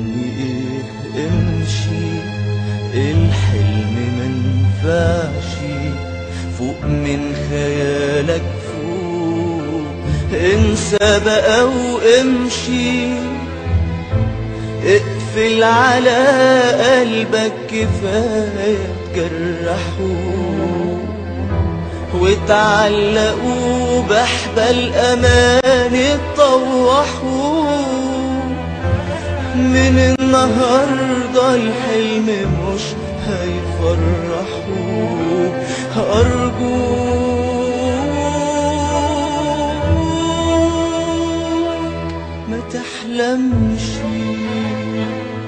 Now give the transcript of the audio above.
عني ايه امشي الحلم منفعش فوق من خيالك فوق انسى بقى وامشي اقفل على قلبك كفاية تجرحوه وتعلقوا بحبل امان تطوحوا من النهاردة الحلم مش هيفرحوا أرجوك ما تحلمش